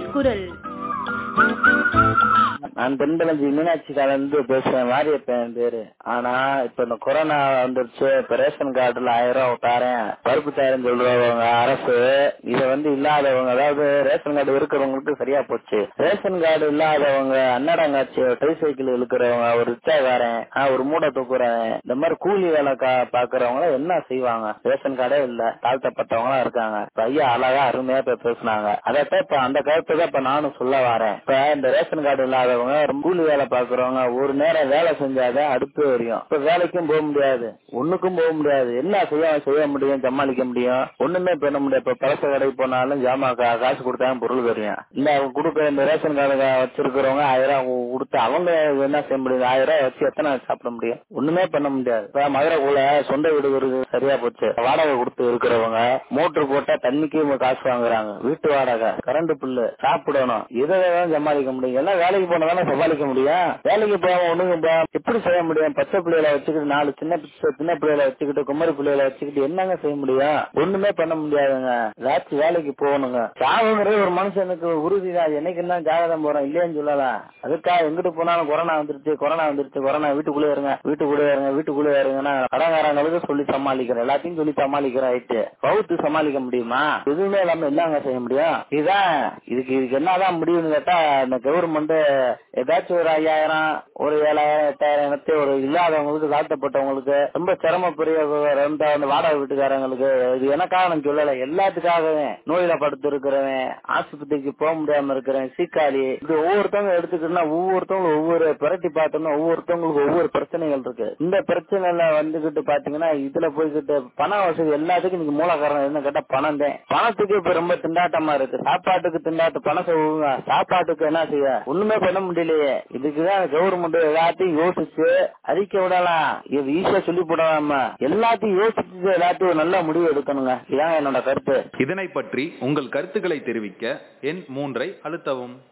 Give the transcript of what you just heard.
குரல் நான் தென்பலஞ்சி மீனாட்சி இருந்து பேசுறேன் மாரியப்பன் என் பேரு ஆனா இப்ப இந்த கொரோனா வந்துருச்சு இப்ப ரேஷன் கார்டுல ஆயிரம் ரூபாய் தாரேன் பருப்பு தாரேன் சொல்றவங்க அரசு இத வந்து இல்லாதவங்க அதாவது ரேஷன் கார்டு இருக்கிறவங்களுக்கு சரியா போச்சு ரேஷன் கார்டு இல்லாதவங்க அன்னடங்காட்சி டை சைக்கிள் இழுக்கிறவங்க ஒரு ரிச்சாக்காரன் ஒரு மூடை தூக்குறேன் இந்த மாதிரி கூலி வேலை கா- பாக்குறவங்க என்ன செய்வாங்க ரேஷன் கார்டே இல்ல தாழ்த்தப்பட்டவங்க இருக்காங்க இப்ப ஐயா அழகா அருமையா இப்ப பேசுனாங்க அதைத்தான் இப்ப அந்த கருத்தை தான் இப்ப நானும் சொல்ல வரேன் இப்ப இந்த ரேஷன் கார்டு இல்லாதவங்க கூலி வேலை பாக்குறவங்க ஒரு நேரம் வேலை செஞ்சாதான் அடுத்து வரையும் இப்ப வேலைக்கும் போக முடியாது ஒண்ணுக்கும் போக முடியாது என்ன செய்ய செய்ய முடியும் சமாளிக்க முடியும் ஒண்ணுமே பண்ண முடியாது இப்ப பழச கடைக்கு போனாலும் ஜாமா கா- காசு கொடுத்தாங்க பொருள் தெரியும் இல்ல அவங்க கொடுக்குற இந்த ரேஷன் கார்டு வச்சிருக்கிறவங்க ஆயிரம் ரூபாய் கொடுத்து அவங்க என்ன செய்ய முடியும் ஆயிரம் ரூபாய் வச்சு எத்தனை நாள் சாப்பிட முடியும் ஒண்ணுமே பண்ண முடியாது இப்ப மதுரைக்குள்ள சொந்த வீடு வருது சரியா போச்சு வாடகை கொடுத்து இருக்கிறவங்க மோட்டர் போட்டா தண்ணிக்கு காசு வாங்குறாங்க வீட்டு வாடகை கரண்ட் பில்லு சாப்பிடணும் இதை தான் சமாளிக்க முடியும் எல்லாம் வேலைக்கு போனா தானே சமாளிக்க முடியும் வேலைக்கு போகாம ஒண்ணுங்க போகாம எப்படி செய்ய முடியும் பச்சை பிள்ளைகளை வச்சுக்கிட்டு நாலு சின்ன பிச்சை- சின்ன பிள்ளைகளை வச்சுக்கிட்டு குமரி பிள்ளைகளை வச்சுக்கிட்டு என்னங்க செய்ய முடியும் ஒண்ணுமே பண்ண முடியாதுங்க ஏதாச்சும் வேலைக்கு போகணுங்க சாவுங்கிறது ஒரு மனுஷனுக்கு உறுதிதான் என்னைக்கு என்ன ஜாதகம் போறோம் இல்லையான்னு சொல்லலாம் அதுக்காக எங்கிட்டு போனாலும் கொரோனா வந்துருச்சு கொரோனா வந்துருச்சு கொரோனா வீட்டுக்குள்ளே இருங்க வீட்டுக்குள்ளே இருங்க வீட்டுக்குள்ளே இருங்கன்னா கடங்காரங்களுக்கு சொல்லி சமாளிக்கிறேன் எல்லாத்தையும் சொல்லி சமாளிக்கிறேன் ஆயிட்டு பௌத்து சமாளிக்க முடியுமா எதுவுமே இல்லாம என்னங்க செய்ய முடியும் இதுதான் இதுக்கு இதுக்கு என்னதான் முடியும்னு கேட்டா இந்த கவர்மெண்ட் ஏதாச்சும் ஒரு ஐயாயிரம் ஒரு ஏழாயிரம் எட்டாயிரம் எனத்தை ஒரு இல்லாதவங்களுக்கு தாழ்த்தப்பட்டவங்களுக்கு ரொம்ப சிரமப்புரிய ரொம்ப அந்த வாடகை வீட்டுக்காரங்களுக்கு இது எனக்காக நான் சொல்லல எல்லாத்துக்காகவே நோயில படுத்து இருக்கிறவன் ஆஸ்பத்திரிக்கு போக முடியாம இருக்கிறவன் சீக்காளி இது ஒவ்வொருத்தவங்க எடுத்துக்கிட்டோம்னா ஒவ்வொருத்தவங்களும் ஒவ்வொரு புரட்டி பார்த்தோம்னா ஒவ்வொருத்தவங்களுக்கு ஒவ்வொரு பிரச்சனைகள் இருக்கு இந்த பிரச்சனைல வந்துகிட்டு பாத்தீங்கன்னா இதுல போய்கிட்டு பண வசதி எல்லாத்துக்கும் நீங்க மூல காரணம் என்ன கேட்டா பணம் தான் பணத்துக்கு இப்ப ரொம்ப திண்டாட்டமா இருக்கு சாப்பாட்டுக்கு திண்டாட்டம் பணம் சொல்லுங்க சாப்பாட்டுக்கு என்ன செய்ய ஒண்ணுமே பண்ண முடியலையே இதுக்குதான் கவர்மெண்ட் எல்லாத்தையும் யோசிச்சு அறிக்கை விடலாம் இது ஈஸியா சொல்லி போடாம எல்லாத்தையும் யோசிச்சு எல்லாத்தையும் ஒரு நல்ல முடிவு எடுக்கணுங்க இதான் என்னோட கருத்து இதனை பற்றி உங்கள் கருத்துக்களை தெரிவிக்க எண் மூன்றை அழுத்தவும்